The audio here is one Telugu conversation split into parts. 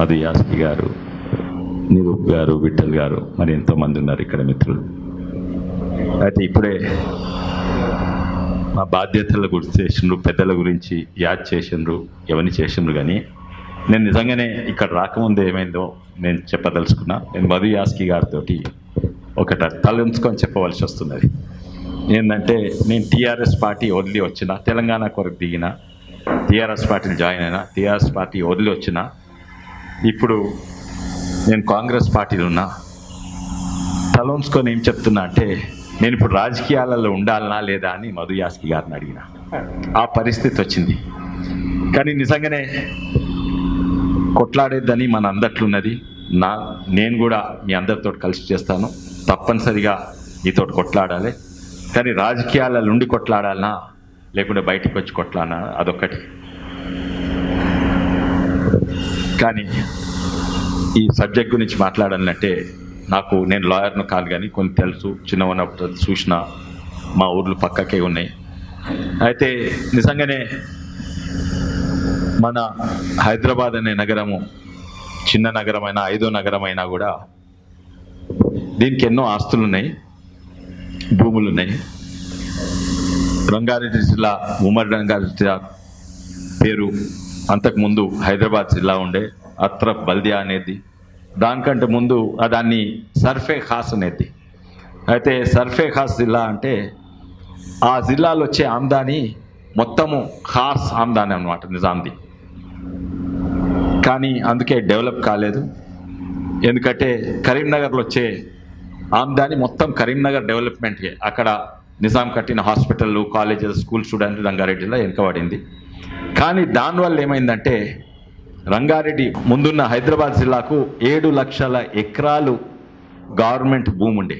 మధు యాస్కి గారు నిరూప్ గారు విఠల్ గారు మరి ఎంతోమంది ఉన్నారు ఇక్కడ మిత్రులు అయితే ఇప్పుడే మా బాధ్యతల గురించి చేసిండ్రు పెద్దల గురించి యాద్ చేసిండ్రు ఎవరిని చేసిండ్రు కానీ నేను నిజంగానే ఇక్కడ రాకముందు ఏమైందో నేను చెప్పదలుచుకున్నా నేను మధు యాస్కి గారితో ఒకట తలంచుకొని చెప్పవలసి వస్తున్నది ఏంటంటే నేను టీఆర్ఎస్ పార్టీ వదిలి వచ్చిన తెలంగాణ కొరకు దిగిన టీఆర్ఎస్ పార్టీని జాయిన్ అయినా టీఆర్ఎస్ పార్టీ వదిలి వచ్చిన ఇప్పుడు నేను కాంగ్రెస్ పార్టీలో ఉన్నా తలంచుకొని ఏం చెప్తున్నా అంటే నేను ఇప్పుడు రాజకీయాలలో ఉండాలనా లేదా అని మధు యాస్కి గారిని అడిగిన ఆ పరిస్థితి వచ్చింది కానీ నిజంగానే కొట్లాడేద్దని మన అందట్లున్నది నా నేను కూడా మీ అందరితో కలిసి చేస్తాను తప్పనిసరిగా మీతో కొట్లాడాలి కానీ రాజకీయాలలో ఉండి కొట్లాడాలనా లేకుంటే బయటికి వచ్చి కొట్లాడనా అదొక్కటి కానీ ఈ సబ్జెక్ట్ గురించి మాట్లాడాలంటే నాకు నేను లాయర్ను కాదు కానీ కొన్ని తెలుసు చిన్న ఉన్నప్పుడు చూసిన మా ఊర్లు పక్కకే ఉన్నాయి అయితే నిజంగానే మన హైదరాబాద్ అనే నగరము చిన్న నగరమైన ఐదో నగరమైనా కూడా దీనికి ఎన్నో ఆస్తులు ఉన్నాయి భూములు ఉన్నాయి రంగారెడ్డి జిల్లా ఉమ్మడి రంగారెడ్డి జిల్లా పేరు అంతకుముందు హైదరాబాద్ జిల్లా ఉండే అత్ర బల్దియా అనేది దానికంటే ముందు ఆ దాన్ని సర్ఫే ఖాస్ అనేది అయితే సర్ఫే ఖాస్ జిల్లా అంటే ఆ జిల్లాలో వచ్చే ఆమ్దాని మొత్తము ఖాస్ ఆమ్దాని అనమాట నిజాంది కానీ అందుకే డెవలప్ కాలేదు ఎందుకంటే కరీంనగర్లో వచ్చే ఆమ్దాని మొత్తం కరీంనగర్ డెవలప్మెంట్కే అక్కడ నిజాం కట్టిన హాస్పిటళ్ళు కాలేజెస్ స్కూల్ స్టూడెంట్ రంగారెడ్డిలో వెనుకబడింది కానీ దానివల్ల ఏమైందంటే రంగారెడ్డి ముందున్న హైదరాబాద్ జిల్లాకు ఏడు లక్షల ఎకరాలు గవర్నమెంట్ భూమి ఉండే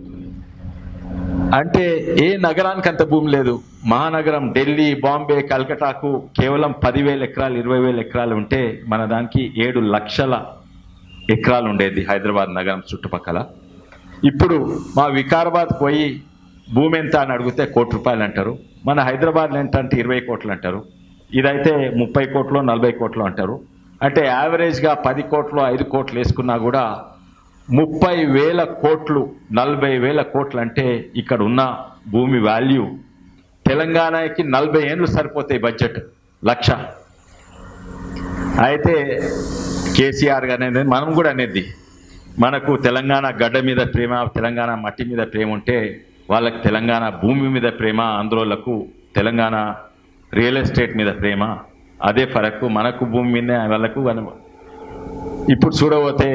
అంటే ఏ నగరానికి అంత భూమి లేదు మహానగరం ఢిల్లీ బాంబే కల్కటాకు కేవలం పదివేల ఎకరాలు ఇరవై వేల ఎకరాలు ఉంటే మన దానికి ఏడు లక్షల ఎకరాలు ఉండేది హైదరాబాద్ నగరం చుట్టుపక్కల ఇప్పుడు మా వికారాబాద్ పోయి భూమి ఎంత అని అడిగితే కోటి రూపాయలు అంటారు మన హైదరాబాద్లో ఎంత అంటే ఇరవై కోట్లు అంటారు ఇదైతే ముప్పై కోట్లు నలభై కోట్లు అంటారు అంటే యావరేజ్గా పది కోట్లు ఐదు కోట్లు వేసుకున్నా కూడా ముప్పై వేల కోట్లు నలభై వేల కోట్లు అంటే ఇక్కడ ఉన్న భూమి వాల్యూ తెలంగాణకి నలభై ఏళ్ళు సరిపోతాయి బడ్జెట్ లక్ష అయితే కేసీఆర్ గారు అనేది మనం కూడా అనేది మనకు తెలంగాణ గడ్డ మీద ప్రేమ తెలంగాణ మట్టి మీద ప్రేమ ఉంటే వాళ్ళకి తెలంగాణ భూమి మీద ప్రేమ ఆంధ్రోళ్లకు తెలంగాణ రియల్ ఎస్టేట్ మీద ప్రేమ అదే ఫరక్ మనకు భూమి మీద వాళ్ళకు అను- ఇప్పుడు చూడబోతే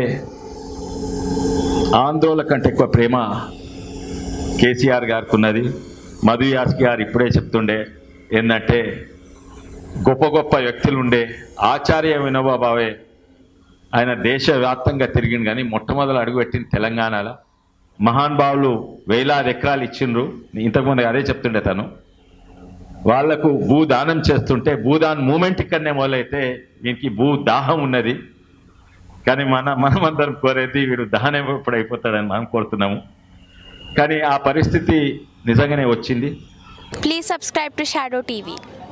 ఆందోళన కంటే ఎక్కువ ప్రేమ కేసీఆర్ గారికి ఉన్నది మధు యాస్కి గారు ఇప్పుడే చెప్తుండే ఏంటంటే గొప్ప గొప్ప వ్యక్తులు ఉండే ఆచార్య వినోబా భావే ఆయన దేశవ్యాప్తంగా తిరిగిండు కానీ మొట్టమొదలు అడుగుపెట్టింది తెలంగాణలో మహానుభావులు వేలాది ఎకరాలు ఇచ్చిండ్రు ఇంతకుముందు అదే చెప్తుండే తను వాళ్లకు భూదానం చేస్తుంటే భూదాన్ మూమెంట్ ఇక్కడనే మొదలైతే వీనికి భూ దాహం ఉన్నది కానీ మన మనమందరం కోరేది వీడు దహనం ఎప్పుడు అయిపోతాడని మనం కోరుతున్నాము కానీ ఆ పరిస్థితి నిజంగానే వచ్చింది Please subscribe to Shadow TV.